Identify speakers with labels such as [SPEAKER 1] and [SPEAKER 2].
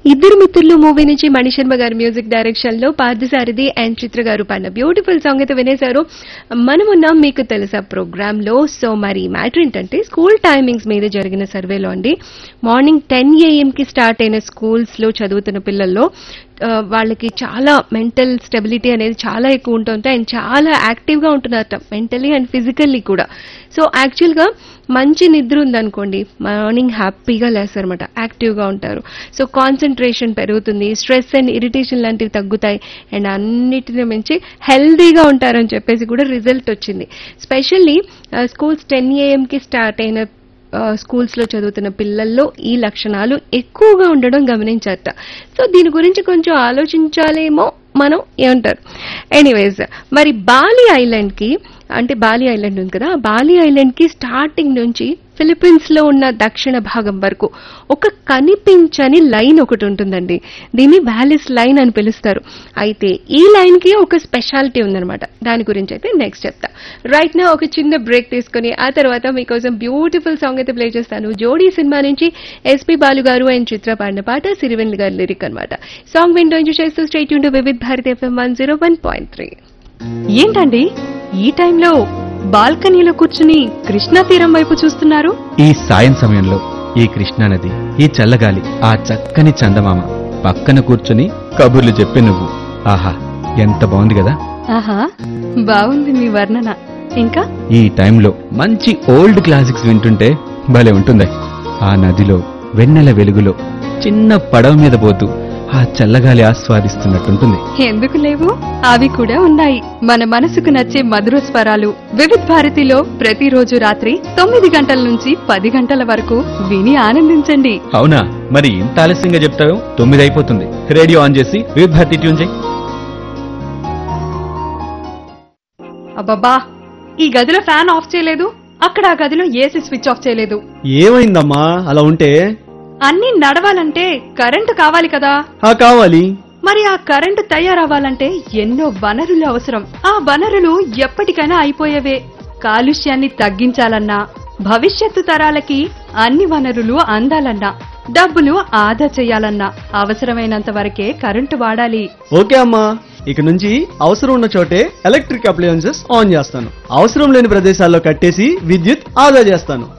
[SPEAKER 1] ఇద్దరు మిత్రులు మూవీ నుంచి మణిశర్మ గారి మ్యూజిక్ డైరెక్షన్ లో పార్థసారథి అండ్ చిత్ర గారు పాడిన బ్యూటిఫుల్ సాంగ్ అయితే వినేశారు మనమున్నాం మీకు తెలుసా ప్రోగ్రామ్ లో సో మరి మ్యాటర్ ఏంటంటే స్కూల్ టైమింగ్స్ మీద జరిగిన సర్వేలో అండి మార్నింగ్ టెన్ ఏఎం కి స్టార్ట్ అయిన స్కూల్స్ లో చదువుతున్న పిల్లల్లో ఆ, వాళ్ళకి చాలా మెంటల్ స్టెబిలిటీ అనేది చాలా ఎక్కువ ఉంటుంది అండ్ చాలా యాక్టివ్ గా ఉంటున్నారట మెంటలీ అండ్ ఫిజికల్లీ కూడా సో యాక్చువల్ గా మంచి నిద్ర ఉందనుకోండి మార్నింగ్ హ్యాపీగా లేస్తారనమాట యాక్టివ్ గా ఉంటారు సో కాన్సన్ట్రేషన్ పెరుగుతుంది స్ట్రెస్ అండ్ ఇరిటేషన్ లాంటివి తగ్గుతాయి అండ్ అన్నిటిని మించి హెల్దీగా ఉంటారని చెప్పేసి కూడా రిజల్ట్ వచ్చింది స్పెషల్లీ స్కూల్స్ టెన్ ఏఎంకి స్టార్ట్ అయిన స్కూల్స్ లో చదువుతున్న పిల్లల్లో ఈ లక్షణాలు ఎక్కువగా ఉండడం గమనించట సో దీని గురించి కొంచెం ఆలోచించాలేమో మనం ఏమంటారు ఎనీవేస్ మరి బాలి ఐలాండ్ కి అంటే బాలి ఐలాండ్ ఉంది కదా ఆ బాలి ఐలాండ్ కి స్టార్టింగ్ నుంచి ఫిలిప్పీన్స్ లో ఉన్న దక్షిణ భాగం వరకు ఒక కనిపించని లైన్ ఒకటి ఉంటుందండి దీన్ని వ్యాలిస్ లైన్ అని పిలుస్తారు అయితే ఈ లైన్ కి ఒక స్పెషాలిటీ ఉందన్నమాట దాని గురించి అయితే నెక్స్ట్ చెప్తా రైట్ నా ఒక చిన్న బ్రేక్ తీసుకుని ఆ తర్వాత మీకోసం బ్యూటిఫుల్ సాంగ్ అయితే ప్లే చేస్తాను జోడీ సినిమా నుంచి ఎస్పి బాలు గారు అండ్ చిత్ర పాడిన పాట సిరివెల్ గారి లిరిక్ అనమాట సాంగ్ విండో ఎంజాయ్ చేస్తూ స్టేట్ యూన్ Vividh Bharati FM one zero one point three
[SPEAKER 2] ఏంటండి ఈ టైంలో బాల్కనీలో కూర్చుని కృష్ణా తీరం వైపు చూస్తున్నారు
[SPEAKER 3] ఈ సాయం సమయంలో ఈ కృష్ణానది ఈ చల్లగాలి ఆ చక్కని చందమామ పక్కన కూర్చుని కబుర్లు చెప్పే నువ్వు ఆహా ఎంత బాగుంది కదా
[SPEAKER 2] ఆహా బాగుంది మీ వర్ణన ఇంకా
[SPEAKER 3] ఈ టైంలో మంచి ఓల్డ్ క్లాసిక్స్ వింటుంటే భలే ఉంటుంది ఆ నదిలో వెన్నెల వెలుగులో చిన్న పడవ మీద పోతూ ఆ చల్లగాలి ఆస్వాదిస్తున్నట్టుంటుంది
[SPEAKER 2] ఎందుకు లేవు అవి కూడా ఉన్నాయి మన మనసుకు నచ్చే మధుర స్వరాలు వివిధ్ భారతిలో ప్రతిరోజు రాత్రి తొమ్మిది గంటల నుంచి పది గంటల వరకు విని ఆనందించండి
[SPEAKER 3] అవునా మరి ఇంత ఆలస్యంగా చెప్తావు తొమ్మిది అయిపోతుంది రేడియో ఆన్ చేసి వివిధ భారతి ట్యూన్ చేయి
[SPEAKER 2] అబ్బబ్బా ఈ గదిలో ఫ్యాన్ ఆఫ్ చేయలేదు అక్కడ ఆ గదిలో ఏసీ స్విచ్ ఆఫ్ చేయలేదు
[SPEAKER 4] ఏమైందమ్మా అలా ఉంటే
[SPEAKER 2] అన్నీ నడవాలంటే కరెంటు కావాలి కదా
[SPEAKER 4] ఆ కావాలి
[SPEAKER 2] మరి ఆ కరెంటు తయారవ్వాలంటే ఎన్నో వనరులు అవసరం ఆ వనరులు ఎప్పటికైనా అయిపోయేవే కాలుష్యాన్ని తగ్గించాలన్నా భవిష్యత్తు తరాలకి అన్ని వనరులు అందాలన్నా డబ్బులు ఆదా చేయాలన్నా అవసరమైనంత వరకే కరెంటు వాడాలి
[SPEAKER 4] ఓకే అమ్మా ఇక నుంచి అవసరం ఉన్న చోటే ఎలక్ట్రిక్ అప్లయన్సెస్ ఆన్ చేస్తాను అవసరం లేని ప్రదేశాల్లో కట్టేసి విద్యుత్ ఆదా చేస్తాను